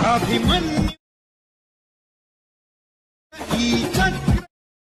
ಅಭಿಮನ್ಯು ಈ ಚಕ್ರ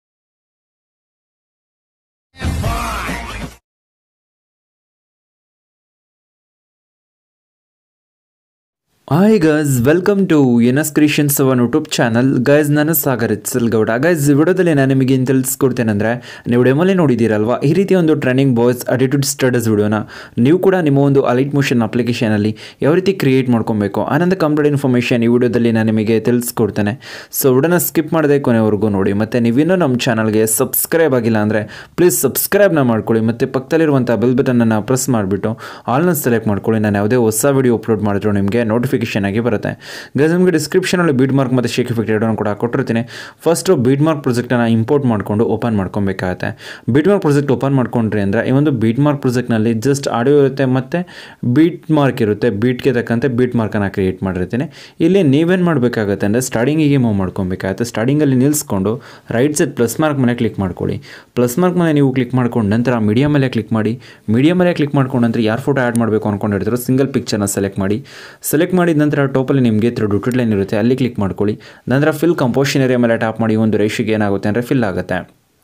hi guys welcome to N S creations ಅವನ್ ಯೂಟ್ಯೂಬ್ ಚಾನಲ್ ಗೈಸ್ ನಾನು ಸಾಗರ್ ಇತ್ಸಲ್ ಗೌಡ ಗೈಸ್ ಈ ವಿಡಿಯೋದಲ್ಲಿ ನಾನು ನಿಮಗೆ ಏನು ತಿಳಿಸ್ಕೊಡ್ತೇನೆಂದರೆ ನೀವು ಡೆಮೋಲಿ ನೋಡಿದ್ದೀರಲ್ವಾ ಈ ರೀತಿ ಒಂದು ಟ್ರೈನಿಂಗ್ ಬಾಯ್ಸ್ ಅಟಿಟ್ಯೂಡ್ ಸ್ಟಡೀಸ್ ವಿಡಿಯೋನ ನೀವು ಕೂಡ ನಿಮ್ಮ ಒಂದು ಅಲೈಟ್ ಮೋಷನ್ ಅಪ್ಲಿಕೇಶನಲ್ಲಿ ಯಾವ ರೀತಿ ಕ್ರಿಯೇಟ್ ಮಾಡ್ಕೊಬೇಕು ಆನಂದ ಕಂಪ್ಲೀಟ್ ಇನ್ಫಾರ್ಮೇಷನ್ ಈ ವಿಡಿಯೋದಲ್ಲಿ ನಾನು ನಿಮಗೆ ತಿಳಿಸ್ಕೊಡ್ತೇನೆ ಸೊ ವಿಡಿಯೋನ ಸ್ಕಿಪ್ ಮಾಡದೆ ಕೊನೆವರೆಗೂ ನೋಡಿ ಮತ್ತು ನೀವಿನ್ನೂ ನಮ್ಮ ಚಾನಲ್ಗೆ ಸಬ್ಸ್ಕ್ರೈಬ್ ಆಗಿಲ್ಲ ಅಂದರೆ ಪ್ಲೀಸ್ ಸಬ್ಸ್ಕ್ರೈಬ್ನ ಮಾಡ್ಕೊಳ್ಳಿ ಮತ್ತು ಪಕ್ಕದಲ್ಲಿರುವಂಥ ಬೆಲ್ ಬಟನನ್ನು ಪ್ರೆಸ್ ಮಾಡಿಬಿಟ್ಟು ಆಲ್ನ ಸೆಲೆಕ್ಟ್ ಮಾಡ್ಕೊಳ್ಳಿ ನಾನು ಯಾವುದೇ ಹೊಸ ವಿಡಿಯೋ ಅಪ್ಲೋಡ್ ಮಾಡಿದ್ರು ನಿಮಗೆ ನೋಟಿಫಿಕೇಶನ್ ಆಗಿ ಬರುತ್ತೆ ಗೈಸ್ ನಿಮಗೆ ಡಿಸ್ಕ್ರಿಪ್ಷನಲ್ಲಿ ಬೀಡ್ ಮಾರ್ಕ್ ಮತ್ತು ಶೇಕ್ ಎಫೆಕ್ಟ್ ಎರಡನ್ನು ಕೂಡ ಕೊಟ್ಟಿರ್ತೀನಿ ಫಸ್ಟು ಬೀಡ್ ಮಾರ್ಕ್ ಪ್ರಾಜೆಕ್ಟನ್ನು ಇಂಪೋರ್ಟ್ ಮಾಡಿಕೊಂಡು ಓಪನ್ ಮಾಡ್ಕೊಬೇಕಾಗತ್ತೆ ಬೀಡ್ ಮಾರ್ಕ್ ಪ್ರಾಜೆಕ್ಟ್ ಓಪನ್ ಮಾಡ್ಕೊಂಡ್ರಿ ಅಂದರೆ ಈ ಒಂದು ಬೀಡ್ ಮಾರ್ಕ್ ಪ್ರಾಜೆಕ್ಟ್ನಲ್ಲಿ ಜಸ್ಟ್ ಆಡಿಯೋ ಇರುತ್ತೆ ಮತ್ತು ಬೀಟ್ ಮಾರ್ಕ್ ಇರುತ್ತೆ ಬೀಟ್ಗೆ ತಕ್ಕಂತೆ ಬೀಟ್ ಮಾರ್ಕನ್ನು ಕ್ರಿಯೇಟ್ ಮಾಡಿರ್ತೀನಿ ಇಲ್ಲಿ ನೀವೇನು ಮಾಡಬೇಕಾಗತ್ತೆ ಅಂದರೆ ಸ್ಟಾರ್ಟಿಂಗಿಗೆ ಮೂವ್ ಮಾಡ್ಕೊಬೇಕಾಗತ್ತೆ ಸ್ಟಾರ್ಟಿಂಗಲ್ಲಿ ನಿಲ್ಲಿಸ್ಕೊಂಡು ರೈಟ್ ಸೈಡ್ ಪ್ಲಸ್ ಮಾರ್ಕ್ ಮೇಲೆ ಕ್ಲಿಕ್ ಮಾಡ್ಕೊಳ್ಳಿ ಪ್ಲಸ್ ಮಾರ್ಕ್ ಮೇಲೆ ನೀವು ಕ್ಲಿಕ್ ಮಾಡ್ಕೊಂಡು ನಂತರ ಮೀಡಿಯಾ ಮೇಲೆ ಕ್ಲಿಕ್ ಮಾಡಿ ಮೀಡಿಯಾ ಮೇಲೆ ಕ್ಲಿಕ್ ಮಾಡ್ಕೊಂಡು ನಂತರ ಯಾರು ಫೋಟೋ ಆ್ಯಡ್ ಮಾಡಬೇಕು ಅಂದ್ಕೊಂಡಿರ್ತಾರೋ ಸಿಂಗಲ್ ಪಿಕ್ಚರ್ನ ಸೆಲೆಕ್ಟ್ ಮಾಡಿ ಸೆಲೆಕ್ಟ್ ಮಾಡಿದ ನಂತರ ಟೋಪಲ್ಲಿ ನಿಮಗೆ ತ್ರೀ ಡುಟೆಡ್ ಲೈನ್ ಇರುತ್ತೆ ಅಲ್ಲಿ ಕ್ಲಿಕ್ ಮಾಡ್ಕೊಳ್ಳಿ ನಂತರ ಫಿಲ್ ಕಂಪೋಷನ್ ಏರಿಯಾ ಮೇಲೆ ಟ್ಯಾಪ್ ಮಾಡಿ ಒಂದು ರೇಷಿಗೆ ಏನಾಗುತ್ತೆ ಅಂದರೆ ಫಿಲ್ ಆಗುತ್ತೆ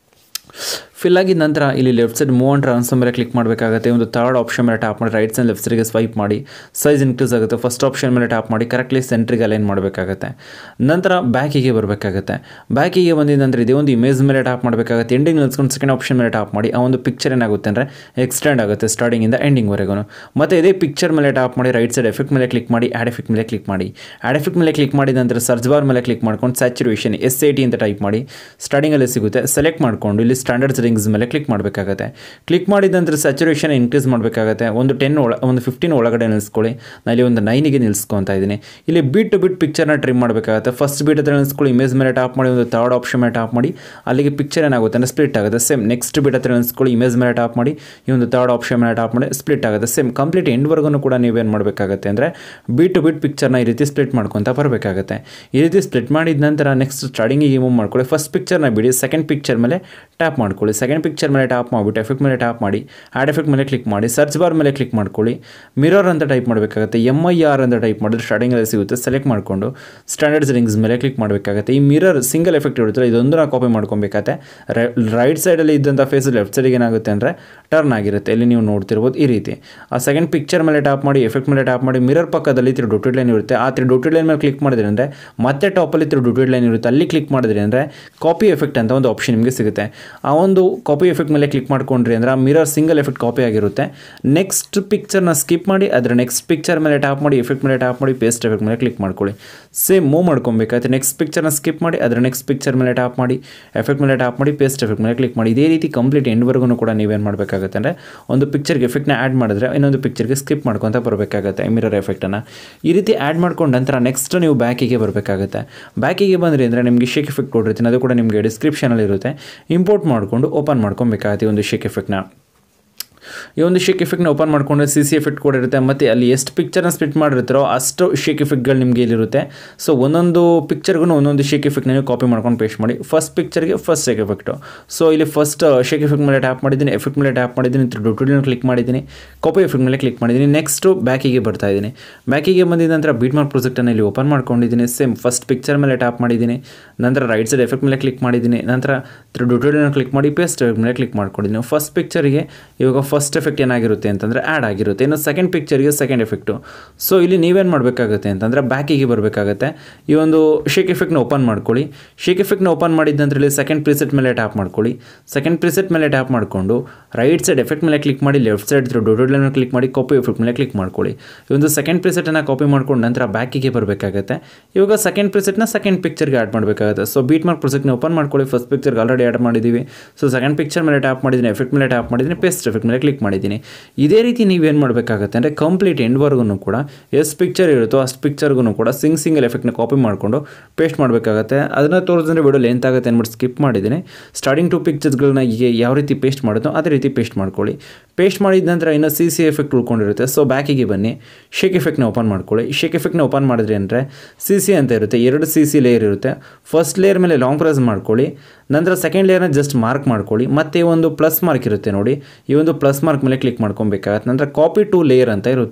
ಫಿಲ್ ಆಗಿದ ನಂತರ ಇಲ್ಲಿ left side move and transfer ಮೇಲೆ ಕ್ಲಿಕ್ ಮಾಡಬೇಕಾಗುತ್ತೆ ಒಂದು ಥರ್ಡ್ ಆಪ್ಷನ್ ಮೇಲೆ ಟ್ಯಾಪ್ ಮಾಡಿ ರೈಟ್ ಸೈಡ್ ಲೆಫ್ಟ್ ಸೈಡ್ಗೆ ಸ್ವೈಪ್ ಮಾಡಿ ಸೈಜ್ ಇನ್ಕ್ರೀಸ್ ಆಗುತ್ತೆ ಫಸ್ಟ್ ಆಪ್ಷನ್ ಮೇಲೆ ಟ್ಯಾಪ್ ಮಾಡಿ ಕರೆಕ್ಟ್ಲಿ ಸೆಂಟ್ರಿಗೆ ಅಲೈನ್ ಮಾಡಬೇಕಾಗುತ್ತೆ ನಂತರ ಬ್ಯಾಕಿಗೆ ಬರಬೇಕಾಗುತ್ತೆ ಬ್ಯಾಕಿಗೆ ಬಂದಿದ ನಂತರ ಇದೇ ಒಂದು ಇಮೇಜ್ ಮೇಲೆ ಟ್ಯಾಪ್ ಮಾಡಬೇಕಾಗುತ್ತೆ ಎಂಡಿಂಗ್ ನಿಲ್ಸ್ಕೊಂಡು ಸೆಕೆಂಡ್ ಆಪ್ಷನ್ ಮೇಲೆ ಟ್ಯಾಪ್ ಮಾಡಿ ಆ ಒಂದು ಪಿಕ್ಚರ್ ಏನಾಗುತ್ತೆ ಅಂದರೆ ಎಕ್ಸ್ಟೆಂಡ್ ಆಗುತ್ತೆ ಸ್ಟಾರ್ಟಿಂಗಿಂದ ಎಂಡಿಂಗ್ವರೆಗೂ ಮತ್ತು ಇದೇ ಪಿಕ್ಚರ್ ಮೇಲೆ ಟ್ಯಾಪ್ ಮಾಡಿ ರೈಟ್ ಸೈಡ್ ಎಫೆಕ್ಟ್ ಮೇಲೆ ಕ್ಲಿಕ್ ಮಾಡಿ ಆ್ಯಡ್ ಎಫೆಕ್ಟ್ ಮೇಲೆ ಕ್ಲಿಕ್ ಮಾಡಿ ಆ್ಯಡ್ ಎಫೆಕ್ಟ್ ಮೇಲೆ ಕ್ಲಿಕ್ ಮಾಡಿದ ನಂತರ ಸರ್ಚ್ ಬಾರ್ ಮೇಲೆ ಕ್ಲಿಕ್ ಮಾಡ್ಕೊಂಡು ಸ್ಯಾಚುರೇಷನ್ ಎಸ್ ಎ ಟಿ ಅಂತ ಟೈಪ್ ಮಾಡಿ ಸ್ಟಾರ್ಟಿಂಗಲ್ಲಿ ಸಿಗುತ್ತೆ ಸೆಲೆಕ್ಟ್ ಮಾಡಿಕೊಂಡು ಇಲ್ಲಿ ಸ್ಟ್ಯಾಂಡರ್ಡ್ ಸೆಟ್ಟಿಂಗ್ಸ್ ಮೇಲೆ ಕ್ಲಿಕ್ ಮಾಡಬೇಕಾಗುತ್ತೆ ಕ್ಲಿಕ್ ಮಾಡಿದ ನಂತರ ಸ್ಯಾಚುರೇಷನ್ ಇನ್ಕ್ರೀಸ್ ಮಾಡಬೇಕಾಗುತ್ತೆ ಒಂದು ಟೆನ್ ಒಳ ಒಂದು ಫಿಫ್ಟೀನ್ ಒಳಗಡೆ ನಿಲ್ಲಿಸ್ಕೊಳ್ಳಿ ನಾನು ಇಲ್ಲಿ ಒಂದು ನೈನಿಗೆ ನಿಲ್ಲಿಸ್ಕೊತಾ ಇದ್ದೀನಿ ಇಲ್ಲಿ ಬಿಟ್ ಟು ಬಿಟ್ ಪಿಕ್ಚರ್ನ ಟ್ರಿಮ್ ಮಾಡಬೇಕಾಗುತ್ತೆ ಫಸ್ಟ್ ಬಿಟ್ ಹತ್ರ ನಿಲ್ಲಿಸ್ಕೊಳ್ಳಿ ಇಮೇಜ್ ಮೇಲೆ ಟ್ಯಾಪ್ ಮಾಡಿ ಒಂದು ಥರ್ಡ್ ಆಪ್ಷನ್ ಮೇಲೆ ಟ್ಯಾಪ್ ಮಾಡಿ ಅಲ್ಲಿಗೆ ಪಿಕ್ಚರ್ ಏನಾಗುತ್ತೆ ಅಂದರೆ ಸ್ಪ್ಲಿಟ್ ಆಗುತ್ತೆ ಸೇಮ್ ನೆಕ್ಸ್ಟ್ ಬಿಟ್ ಹತ್ರ ನಿಲ್ಲಿಸ್ಕೊಳ್ಳಿ ಇಮೇಜ್ ಮೇಲೆ ಟ್ಯಾಪ್ ಮಾಡಿ ಈ ಒಂದು ಥರ್ಡ್ ಆಪ್ಷನ್ ಮೇಲೆ ಟ್ಯಾಪ್ ಮಾಡಿ ಸ್ಪ್ಲಿಟ್ ಆಗುತ್ತೆ ಸೇಮ್ ಕಂಪ್ಲೀಟ್ ಎಂಡ್ವರೆಗೂ ಕೂಡ ನೀವೇನು ಮಾಡಬೇಕಾಗುತ್ತೆ ಅಂದರೆ ಬಿಟ್ ಟು ಬಿಟ್ ಪಿಕ್ಚರ್ನ ಈ ರೀತಿ ಸ್ಪ್ಲಿಟ್ ಮಾಡ್ಕೊತಾ ಬರಬೇಕಾಗುತ್ತೆ ಈ ರೀತಿ ಸ್ಪ್ಲಿಟ್ ಮಾಡಿದ ನಂತರ ನೆಕ್ಸ್ಟ್ ಸ್ಟಾರ್ಟಿಂಗಿಗೆ ಮೂವ್ ಮಾಡ್ಕೊಳ್ಳಿ ಫಸ್ಟ್ ಪಿಕ್ಚರ್ನ ಬಿಡಿ ಸೆಕೆಂಡ್ ಪಿಕ್ಚರ್ ಮೇಲೆ ಟ್ಯಾಪ್ ಮಾಡ್ಕೊಳ್ಳಿ ಸೆಕೆಂಡ್ ಪಿಕ್ಚರ್ ಮೇಲೆ ಟ್ಯಾಪ್ ಮಾಡಿಬಿಟ್ಟು ಎಫೆಕ್ಟ್ ಮೇಲೆ ಟ್ಯಾಪ್ ಮಾಡಿ ಆ್ಯಡ್ ಎಫೆಕ್ಟ್ ಮೇಲೆ ಕ್ಲಿಕ್ ಮಾಡಿ ಸರ್ಚ್ ಬಾರ್ ಮೇಲೆ ಕ್ಲಿಕ್ ಮಾಡ್ಕೊಳ್ಳಿ ಮಿರರ್ ಅಂತ ಟೈಪ್ ಮಾಡಬೇಕಾಗುತ್ತೆ ಎಮ್ ಐ ಆರ್ ಅಂತ ಟೈಪ್ ಮಾಡಿದ್ರೆ ಸ್ಟಾರ್ಟಿಂಗಲ್ಲಿ ಸಿಗುತ್ತೆ ಸೆಲೆಕ್ಟ್ ಮಾಡಿಕೊಂಡು ಸ್ಟ್ಯಾಂಡರ್ಡ್ ಸೆಟ್ಟಿಂಗ್ಸ್ ಮೇಲೆ ಕ್ಲಿಕ್ ಮಾಡಬೇಕಾಗುತ್ತೆ ಈ ಮಿರರ್ ಸಿಂಗಲ್ ಎಫೆಕ್ಟ್ ಇರುತ್ತಲ್ಲ ಇದೊಂದು ನಾವು ಕಾಪಿ ಮಾಡ್ಕೊಬೇಕಾಗತ್ತೆ ರೈಟ್ ಸೈಡಲ್ಲಿ ಇದ್ದಂಥ ಫೇಸ್ ಲೆಫ್ಟ್ ಸೈಡಿಗೆ ಏನಾಗುತ್ತೆ ಅಂದರೆ ಟರ್ನ್ ಆಗಿರುತ್ತೆ ಇಲ್ಲಿ ನೀವು ನೋಡ್ತಿರ್ಬೋದು ಈ ರೀತಿ ಆ ಸೆಕೆಂಡ್ ಪಿಕ್ಚರ್ ಮೇಲೆ ಟ್ಯಾಪ್ ಮಾಡಿ ಎಫೆಕ್ಟ್ ಮೇಲೆ ಟ್ಯಾಪ್ ಮಾಡಿ ಮಿರರ್ ಪಕ್ಕದಲ್ಲಿ ತ್ರೀ ಡೊಟೆಡ್ ಲೈನ್ ಇರುತ್ತೆ ಆ ತ್ರೀ ಡೊಟೆಡ್ ಲೈನ್ ಮೇಲೆ ಕ್ಲಿಕ್ ಮಾಡಿದ್ರೆ ಅಂದರೆ ಮತ್ತೆ ಟಾಪಲ್ಲಿ ತ್ರೀ ಡೊಟೆಡ್ ಲೈನ್ ಇರುತ್ತೆ ಅಲ್ಲಿ ಕ್ಲಿಕ್ ಮಾಡಿದ್ರೆ ಅಂದರೆ ಕಾಪಿ ಎಫೆಕ್ಟ್ ಅಂತ ಒಂದು ಆಪ್ಷನ್ ನಿಮಗೆ ಸಿಗುತ್ತೆ ಆ ಒಂದು ಕಾಪಿ ಎಫೆಕ್ಟ್ ಮೇಲೆ ಕ್ಲಿಕ್ ಮಾಡ್ಕೊಂಡ್ರಿ ಅಂದರೆ ಆ ಮಿರರ್ ಸಿಂಗಲ್ ಎಫೆಕ್ಟ್ ಕಾಪಿ ಆಗಿರುತ್ತೆ ನೆಕ್ಸ್ಟ್ ಪಿಕ್ಚರ್ನ ಸ್ಕಿಪ್ ಮಾಡಿ ಅದರ ನೆಕ್ಸ್ಟ್ ಪಿಕ್ಚರ್ ಮೇಲೆ ಟ್ಯಾಪ್ ಮಾಡಿ ಎಫೆಕ್ಟ್ ಮೇಲೆ ಟ್ಯಾಪ್ ಮಾಡಿ ಪೇಸ್ಟ್ ಎಫೆಕ್ಟ್ ಮೇಲೆ ಕ್ಲಿಕ್ ಮಾಡ್ಕೊಳ್ಳಿ ಸೇಮ್ ಮೂವ್ ಮಾಡ್ಕೊಬೇಕಾಗುತ್ತೆ ನೆಕ್ಸ್ಟ್ ಪಿಕ್ಚರ್ನ ಸ್ಕಿಪ್ ಮಾಡಿ ಅದರ ನೆಕ್ಸ್ಟ್ ಪಿಕ್ಚರ್ ಮೇಲೆ ಟ್ಯಾಪ್ ಮಾಡಿ ಎಫೆಕ್ಟ್ ಮೇಲೆ ಟ್ಯಾಪ್ ಮಾಡಿ ಪೇಸ್ಟ್ ಎಫೆಕ್ಟ್ ಮೇಲೆ ಕ್ಲಿಕ್ ಮಾಡಿ ಇದೇ ರೀತಿ ಕಂಪ್ಲೀಟ್ ಎಂಡ್ವರೆಗೂ ಕೂಡ ನೀವೇನು ಮಾಡಬೇಕಾಗುತ್ತೆ ಅಂದರೆ ಒಂದು ಪಿಕ್ಚರ್ಗೆ ಎಫೆಕ್ಟ್ನ ಆ್ಯಡ್ ಮಾಡಿದ್ರೆ ಇನ್ನೊಂದು ಪಿಕ್ಚರ್ಗೆ ಸ್ಕಿಪ್ ಮಾಡ್ಕೊತ ಬರಬೇಕಾಗುತ್ತೆ ಮಿರರ್ ಎಫೆಕ್ಟನ್ನು ಈ ರೀತಿ ಆ್ಯಡ್ ಮಾಡ್ಕೊಂಡು ನಂತರ ನೆಕ್ಸ್ಟ್ ನೀವು ಬ್ಯಾಕಿಗೆ ಬರಬೇಕಾಗುತ್ತೆ ಬ್ಯಾಕಿಗೆ ಬಂದ್ರಿ ಅಂದರೆ ನಿಮಗೆ ಶೇಕ್ ಎಫೆಕ್ಟ್ ಕೊಟ್ಟಿರ್ತೀನಿ ಅದು ಕೂಡ ನಿಮಗೆ ಡಿಸ್ಕ್ರಿಪ್ಷನಲ್ಲಿ ಇರುತ್ತೆ ಇಂಪೋರ್ಟ್ ಮಾಡಿಕೊಂಡು ಓಪನ್ ಮಾಡ್ಕೊಬೇಕಾಗುತ್ತೆ ಈ ಒಂದು ಶೇಕ್ ಎಫೆಕ್ಟ್ನ ಈ ಒಂದು ಶೇಕ್ ಎಫೆಕ್ಟ್ನ ಓಪನ್ ಮಾಡ್ಕೊಂಡ್ರೆ ಸಿ ಸಿ ಎಫೆಕ್ಟ್ ಕೂಡ ಇರುತ್ತೆ ಮತ್ತು ಅಲ್ಲಿ ಎಷ್ಟು ಪಿಕ್ಚರ್ನ ಸ್ಪ್ಲಿಟ್ ಮಾಡಿರ್ತಾರೋ ಅಷ್ಟು ಶೇಕ್ ಎಫೆಕ್ಟ್ಗಳು ನಿಮಗೆ ಇಲ್ಲಿರುತ್ತೆ ಸೊ ಒಂದೊಂದು ಪಿಕ್ಚರ್ಗೂ ಒಂದೊಂದು ಶೇಕ್ ಎಫೆಕ್ಟ್ನ ನೀವು ಕಾಪಿ ಮಾಡ್ಕೊಂಡು ಪೇಸ್ಟ್ ಮಾಡಿ ಫಸ್ಟ್ ಪಿಕ್ಚರ್ಗೆ ಫಸ್ಟ್ ಶೇಕ್ ಎಫೆಕ್ಟು ಸೊ ಇಲ್ಲಿ ಫಸ್ಟ್ ಶೇಕ್ ಎಫೆಕ್ಟ್ ಮೇಲೆ ಟ್ಯಾಪ್ ಮಾಡಿದ್ದೀನಿ ಎಫೆಕ್ಟ್ ಮೇಲೆ ಟ್ಯಾಪ್ ಮಾಡಿದ್ದೀನಿ ಡೊಟುಡಿನ ಕ್ಲಿಕ್ ಮಾಡಿದ್ದೀನಿ ಕಾಪಿ ಎಫೆಕ್ಟ್ ಮೇಲೆ ಕ್ಲಿಕ್ ಮಾಡಿದ್ದೀನಿ ನೆಕ್ಸ್ಟು ಬ್ಯಾಕಿಗೆ ಬರ್ತಾ ಇದ್ದೀನಿ ಬ್ಯಾಕಿಗೆ ಬಂದಿದ ನಂತರ ಬೀಟ್ ಮಾರ್ಕ್ ಪ್ರಾಜೆಕ್ಟನ್ನು ಇಲ್ಲಿ ಓಪನ್ ಮಾಡ್ಕೊಂಡಿದ್ದೀನಿ ಸೇಮ್ ಫಸ್ಟ್ ಪಿಕ್ಚರ್ ಮೇಲೆ ಟ್ಯಾಪ್ ಮಾಡಿದ್ದೀನಿ ನಂತರ ರೈಟ್ ಸೈಡ್ ಎಫೆಕ್ಟ್ ಮೇಲೆ ಕ್ಲಿಕ್ ಮಾಡಿದ್ದೀನಿ ನಂತರ ಡೊಟುಡಿನ ಕ್ಲಿಕ್ ಮಾಡಿ ಪೇಸ್ಟ್ ಎಫೆಕ್ಟ್ ಮೇಲೆ ಕ್ಲಿಕ್ ಮಾಡ್ಕೊಂಡಿದ್ದೀನಿ ಫಸ್ಟ್ ಪಿಕ್ಚರಿಗೆ ಇವಾಗ ಫಸ್ಟ್ ಎಫೆಕ್ಟ್ ಏನಾಗಿರುತ್ತೆ ಅಂತಂದರೆ ಆ್ಯಡ್ ಆಗಿರುತ್ತೆ ಇನ್ನು ಸೆಕೆಂಡ್ ಪಿಕ್ಚರ್ಗೆ ಸೆಕೆಂಡ್ ಎಫೆಕ್ಟು ಸೊ ಇಲ್ಲಿ ನೀವೇನು ಮಾಡಬೇಕಾಗುತ್ತೆ ಅಂತಂದರೆ ಬ್ಯಾಕಿಗೆ ಬರಬೇಕಾಗುತ್ತೆ ಈ ಒಂದು ಶೇಕ್ ಎಫೆಕ್ಟ್ನ ಓಪನ್ ಮಾಡ್ಕೊಳ್ಳಿ ಶೇಕ್ ಎಫೆಕ್ಟ್ನ ಓಪನ್ ಮಾಡಿದ ನಂತರ ಇಲ್ಲಿ ಸೆಕೆಂಡ್ ಪ್ರಿಸೆಟ್ ಮೇಲೆ ಟ್ಯಾಪ್ ಮಾಡ್ಕೊಳ್ಳಿ ಸೆಕೆಂಡ್ ಪ್ರಿಸೆಟ್ ಮೇಲೆ ಟ್ಯಾಪ್ ಮಾಡಿಕೊಂಡು ರೈಟ್ ಸೈಡ್ ಎಫೆಕ್ಟ್ ಮೇಲೆ ಕ್ಲಿಕ್ ಮಾಡಿ left side dotted line click ಮಾಡಿ ಕಾಪಿ ಎಫೆಕ್ಟ್ ಮೇಲೆ ಕ್ಲಿಕ್ ಮಾಡ್ಕೊಳ್ಳಿ ಈ ಒಂದು ಸೆಕೆಂಡ್ ಪ್ರಿಸೆಟನ್ನು ಕಾಪಿ ಮಾಡ್ಕೊಂಡು ನಂತರ ಬ್ಯಾಕಿಗೆ ಬರಬೇಕಾಗುತ್ತೆ ಇವಾಗ ಸೆಕೆಂಡ್ ಪ್ರಿಸೆಟ್ನ ಸೆಕೆಂಡ್ ಪಿಕ್ಚರ್ಗೆ ಆ್ಯಡ್ ಮಾಡಬೇಕಾಗುತ್ತೆ ಸೊ ಬೀಟ್ ಮಾರ್ಕ್ ಪ್ರೊಜೆಕ್ಟ್ನ ಓಪನ್ ಮಾಡ್ಕೊಳ್ಳಿ ಫಸ್ಟ್ ಪಿಕ್ಚರ್ಗೆ ಆಲ್ರೆಡಿ ಆ್ಯಡ್ ಮಾಡಿದ್ದೀವಿ ಸೊ ಸೆಕೆಂಡ್ ಪಿಕ್ಚರ್ ಮೇಲೆ ಟ್ಯಾಪ್ ಮಾಡಿದ್ದೀನಿ ಎಫೆಕ್ಟ್ ಮೇಲೆ ಟ್ಯಾಪ್ ಮಾಡಿದ್ದೀನಿ ಪೇಸ್ಟ್ ಎಫೆಕ್ಟ್ ಮೇಲೆ ಕ್ಲಿಕ್ ಮಾಡಿದ್ದೀನಿ ಇದೇ ರೀತಿ ನೀವೇನು ಮಾಡಬೇಕಾಗುತ್ತೆ ಅಂದರೆ ಕಂಪ್ಲೀಟ್ ಎಂಡ್ವರೆಗೂ ಕೂಡ ಎಷ್ಟು ಪಿಕ್ಚರ್ ಇರುತ್ತೋ ಅಷ್ಟು ಪಿಕ್ಚರ್ಗೂ ಕೂಡ ಸಿಂಗ್ ಸಿಂಗಲ್ ಎಫೆಕ್ಟ್ನ ಕಾಪಿ ಮಾಡಿಕೊಂಡು ಪೇಸ್ಟ್ ಮಾಡಬೇಕಾಗುತ್ತೆ ಅದನ್ನು ತೋರಿಸಿದ್ರೆ ವಿಡಿಯೋ ಲೆಂತ್ ಆಗುತ್ತೆ ಅಂದ್ಬಿಟ್ಟು ಸ್ಕಿಪ್ ಮಾಡಿದ್ದೀನಿ ಸ್ಟಾರ್ಟಿಂಗ್ ಟು ಪಿಕ್ಚರ್ಸ್ಗಳನ್ನ ಈಗ ಯಾವ ರೀತಿ ಪೇಸ್ಟ್ ಮಾಡೋದು ಅದೇ ರೀತಿ ಪೇಸ್ಟ್ ಮಾಡ್ಕೊಳ್ಳಿ ಪೇಸ್ಟ್ ಮಾಡಿದ ನಂತರ ಇನ್ನು ಸಿ ಸಿ ಎಫೆಕ್ಟ್ ಉಳ್ಕೊಂಡಿರುತ್ತೆ ಸೊ ಬ್ಯಾಕಿಗೆ ಬನ್ನಿ ಶೇಕ್ ಎಫೆಕ್ಟ್ನ ಓಪನ್ ಮಾಡ್ಕೊಳ್ಳಿ ಶೇಕ್ ಎಫೆಕ್ಟ್ನ ಓಪನ್ ಮಾಡಿದ್ರಿ ಅಂದರೆ ಸಿ ಸಿ ಅಂತ ಇರುತ್ತೆ ಎರಡು ಸಿ ಸಿ ಲೇಯರ್ ಇರುತ್ತೆ ಫಸ್ಟ್ ಲೇಯರ್ ಮೇಲೆ ಲಾಂಗ್ ಪ್ರೆಸ್ ಮಾಡ್ಕೊಳ್ಳಿ ನಂತರ ಸೆಕೆಂಡ್ ಲೇಯರ್ನ ಜಸ್ಟ್ ಮಾರ್ಕ್ ಮಾಡ್ಕೊಳ್ಳಿ ಮತ್ತೆ ಒಂದು ಪ್ಲಸ್ ಮಾರ್ಕ್ ಇರುತ್ತೆ ನೋಡಿ ಈ ಒಂದು ಪ್ಲಸ್ ಮಾರ್ಕ್ ಮೇಲೆ ಕ್ಲಿಕ್ ಮಾಡ್ಕೊಬೇಕಾಗತ್ತೆ ನಂತರ ಕಾಪಿ ಟು ಲೇಯರ್ ಅಂತ ಇರುತ್ತೆ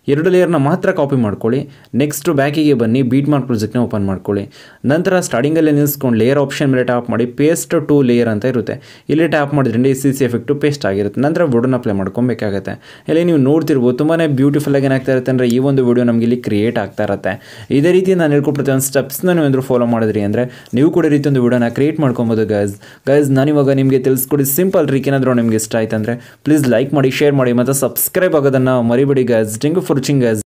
ಎರಡು ಲೇಯರ್ನ ಮಾತ್ರ ಕಾಪಿ ಮಾಡ್ಕೊಳ್ಳಿ ನೆಕ್ಸ್ಟ್ ಬ್ಯಾಕಿಗೆ ಬನ್ನಿ ಬೀಟ್ ಮಾರ್ಕ್ ಪ್ರಾಜೆಕ್ಟ್ನ ಓಪನ್ ಮಾಡ್ಕೊಳ್ಳಿ ನಂತರ ಸ್ಟಾರ್ಟಿಂಗಲ್ಲೇ ನಿಲ್ಲಿಸ್ಕೊಂಡು ಲೇಯರ್ ಆಪ್ಷನ್ ಮೇಲೆ ಟ್ಯಾಪ್ ಮಾಡಿ ಪೇಸ್ಟ್ ಟು ಲೇಯರ್ ಅಂತ ಇರುತ್ತೆ ಇಲ್ಲಿ ಟ್ಯಾಪ್ ಮಾಡಿದ್ರಿಂದ ಈ ಸಿ ಸಿ ಎಫೆಕ್ಟು ಪೇಸ್ಟ್ ಆಗಿರುತ್ತೆ ನಂತರ ವುಡನ್ನ ಅಪ್ಲೈ ಮಾಡ್ಕೊಬೇಕಾಗತ್ತೆ ಇಲ್ಲಿ ನೀವು ನೋಡ್ತಿರ್ಬೋದು ತುಂಬಾ ಬ್ಯೂಟಿಫುಲ್ ಆಗಿ ಏನಾಗ್ತಾ ಇರುತ್ತೆ ಅಂದರೆ ಈ ಒಂದು ವಿಡಿಯೋ ನಮಗೆ ಇಲ್ಲಿ ಕ್ರಿಯೇಟ್ ಆಗ್ತಾ ಇರುತ್ತೆ ಇದೇ ರೀತಿ ನಾನು ಹೇಳ್ಕೊಡ್ತೀನಿ ಒಂದು ಸ್ಟೆಪ್ಸ್ನ ನೀವು ಏನಾದರೂ ಫಾಲೋ ಮಾಡಿದ್ರಿ ಅಂದರೆ ನೀವು ಕೂಡ ಈ ರೀತಿ ಒಂದು ವಿಡಿಯೋನ ಕ್ರಿಯೇಟ್ ಮಾಡ್ಕೊಬೋದು ಗೈಸ್ ಗೈಸ್ ನಾನಿವಾಗ ನಿಮಗೆ ತಿಳಿಸ್ಕೊಡಿ ಸಿಂಪಲ್ ಟ್ರಿಕ್ ಏನಾದರೂ ನಿಮಗೆ ಇಷ್ಟ ಆಯ್ತು ಅಂದರೆ ಪ್ಲೀಸ್ ಲೈಕ್ ಮಾಡಿ ಶೇರ್ ಮಾಡಿ ಮತ್ತು ಸಬ್ಸ್ಕ್ರೈಬ್ ಆಗೋದನ್ನು ಮರಿಬೇಡಿ guys thank you for watching guys